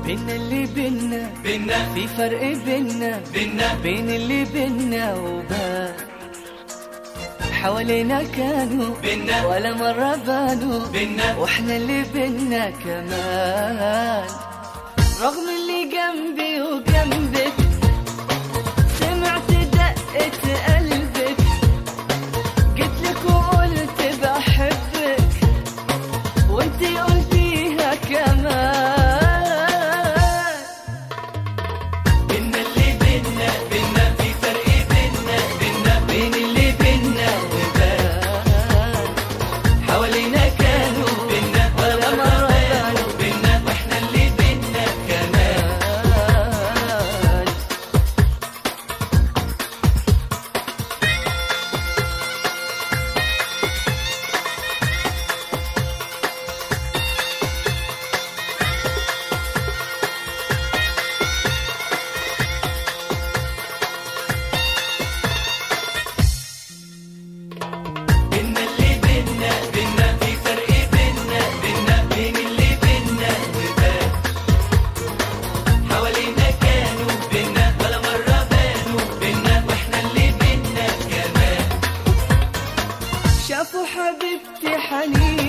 بين اللي بينا بينا في فرق بينا بينا بين اللي بينا وبان حوالينا كانوا بينا ولا مرة بانوا بينا واحنا اللي بينا كمان رغم اللي جنبي وجنبك سمعت دقة قلبك قلت لك وقلت بحبك وانتي قلتيها كمان بينا اللي بينا بينا في فرق بينا بينا بين اللي بينا وبان حوالينا كانوا بينا ولا مرة بانوا بينا واحنا اللي بينا كمان كمان بينا اللي بينا بينا في فرق بينا بينا بين اللي بينا وبان حوالينا كانوا بينا ولا مرة بانوا بينا واحنا اللي بينا كمان شافوا حبيبتي حنين